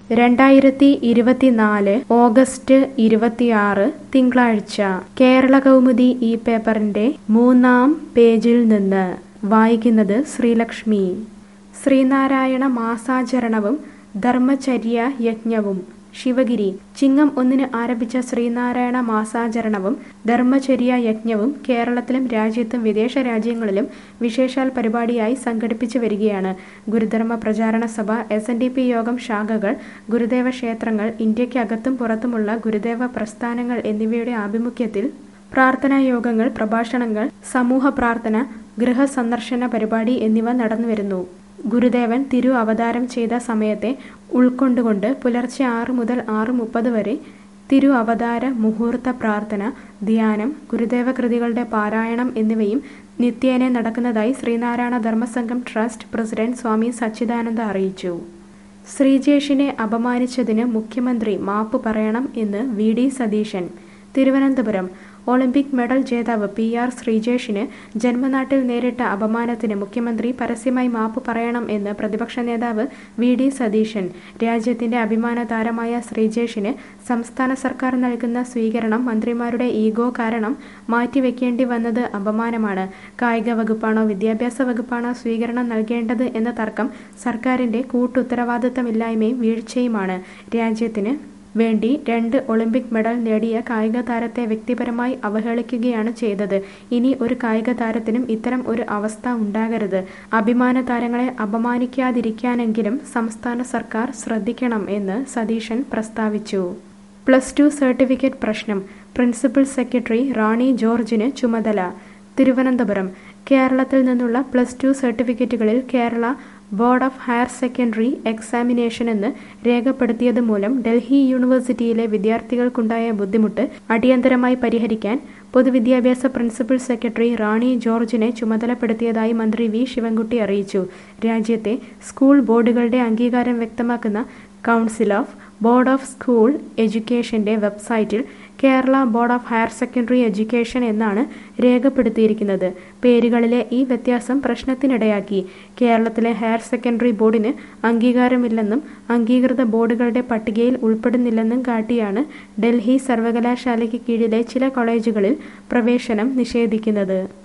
രണ്ടായിരത്തി ഇരുപത്തിനാല് ഓഗസ്റ്റ് ഇരുപത്തിയാറ് തിങ്കളാഴ്ച കേരള കൗമുദി ഈ പേപ്പറിന്റെ മൂന്നാം പേജിൽ നിന്ന് വായിക്കുന്നത് ശ്രീലക്ഷ്മി ശ്രീനാരായണ മാസാചരണവും ധർമ്മചര്യ യജ്ഞവും ശിവഗിരി ചിങ്ങം ഒന്നിന് ആരംഭിച്ച ശ്രീനാരായണ മാസാചരണവും ധർമ്മചര്യ യജ്ഞവും കേരളത്തിലും രാജ്യത്തും വിദേശ രാജ്യങ്ങളിലും വിശേഷാൽ പരിപാടിയായി സംഘടിപ്പിച്ചു വരികയാണ് ഗുരുധർമ്മ പ്രചാരണ സഭ എസ് എൻ ഡി പി യോഗം ശാഖകൾ ഗുരുദേവ ക്ഷേത്രങ്ങൾ ഇന്ത്യക്കകത്തും പുറത്തുമുള്ള ഗുരുദേവ പ്രസ്ഥാനങ്ങൾ എന്നിവയുടെ ആഭിമുഖ്യത്തിൽ പ്രാർത്ഥനാ യോഗങ്ങൾ പ്രഭാഷണങ്ങൾ സമൂഹ പ്രാർത്ഥന ഗൃഹസന്ദർശന പരിപാടി എന്നിവ നടന്നുവരുന്നു ഗുരുദേവൻ തിരു അവതാരം ചെയ്ത സമയത്തെ ഉൾക്കൊണ്ടുകൊണ്ട് പുലർച്ചെ ആറ് മുതൽ ആറ് മുപ്പത് വരെ തിരു അവതാര മുഹൂർത്ത പ്രാർത്ഥന ധ്യാനം ഗുരുദേവ കൃതികളുടെ പാരായണം എന്നിവയും നിത്യേന നടക്കുന്നതായി ശ്രീനാരായണ ധർമ്മസംഘം ട്രസ്റ്റ് പ്രസിഡന്റ് സ്വാമി സച്ചിദാനന്ദ അറിയിച്ചു ശ്രീജേഷിനെ അപമാനിച്ചതിന് മുഖ്യമന്ത്രി മാപ്പ് പറയണം എന്ന് V D Satheesan Thiruvananthapuram Olympic medal ജേതാവ് പി ആർ ശ്രീജേഷിന് ജന്മനാട്ടിൽ നേരിട്ട അപമാനത്തിന് മുഖ്യമന്ത്രി പരസ്യമായി മാപ്പ് പറയണം എന്ന് പ്രതിപക്ഷ നേതാവ് വി ഡി സതീശൻ രാജ്യത്തിന്റെ അഭിമാന താരമായ ശ്രീജേഷിന് സംസ്ഥാന സർക്കാർ നൽകുന്ന സ്വീകരണം മന്ത്രിമാരുടെ ഈഗോ കാരണം മാറ്റിവെക്കേണ്ടി വന്നത് അപമാനമാണ് കായിക വകുപ്പാണോ വിദ്യാഭ്യാസ വകുപ്പാണോ സ്വീകരണം നൽകേണ്ടത് എന്ന തർക്കം സർക്കാരിന്റെ കൂട്ടുത്തരവാദിത്തമില്ലായ്മയും വീഴ്ചയുമാണ് രാജ്യത്തിന് വേണ്ടി രണ്ട് ഒളിമ്പിക് മെഡൽ നേടിയ കായിക താരത്തെ വ്യക്തിപരമായി അവഹേളിക്കുകയാണ് ചെയ്തത് ഇനി ഒരു കായിക താരത്തിനും ഇത്തരം ഒരു അവസ്ഥ ഉണ്ടാകരുത് അഭിമാന താരങ്ങളെ അപമാനിക്കാതിരിക്കാനെങ്കിലും സംസ്ഥാന സർക്കാർ ശ്രദ്ധിക്കണം എന്ന് സതീശൻ പ്രസ്താവിച്ചു പ്ലസ് ടു സർട്ടിഫിക്കറ്റ് പ്രശ്നം പ്രിൻസിപ്പൽ സെക്രട്ടറി റാണി ജോർജിന് ചുമതല തിരുവനന്തപുരം കേരളത്തിൽ നിന്നുള്ള പ്ലസ് ടു സർട്ടിഫിക്കറ്റുകളിൽ Kerala board of higher secondary examination എന്ന് രേഖപ്പെടുത്തിയത് മൂലം ഡൽഹി യൂണിവേഴ്സിറ്റിയിലെ വിദ്യാർത്ഥികൾക്കുണ്ടായ ബുദ്ധിമുട്ട് അടിയന്തരമായി പരിഹരിക്കാൻ പൊതുവിദ്യാഭ്യാസ പ്രിൻസിപ്പൽ സെക്രട്ടറി റാണി ജോർജിനെ ചുമതലപ്പെടുത്തിയതായി മന്ത്രി വി ശിവൻകുട്ടി അറിയിച്ചു രാജ്യത്തെ സ്കൂൾ ബോർഡുകളുടെ അംഗീകാരം വ്യക്തമാക്കുന്ന council of board of school എഡ്യൂക്കേഷന്റെ വെബ്സൈറ്റിൽ Kerala board of higher secondary education എന്നാണ് രേഖപ്പെടുത്തിയിരിക്കുന്നത് പേരുകളിലെ ഈ വ്യത്യാസം പ്രശ്നത്തിനിടയാക്കി കേരളത്തിലെ ഹയർ സെക്കൻഡറി ബോർഡിന് അംഗീകാരമില്ലെന്നും അംഗീകൃത ബോർഡുകളുടെ പട്ടികയിൽ ഉൾപ്പെടുന്നില്ലെന്നും കാട്ടിയാണ് ഡൽഹി സർവകലാശാലയ്ക്ക് കീഴിലെ ചില കോളേജുകളിൽ പ്രവേശനം നിഷേധിക്കുന്നത്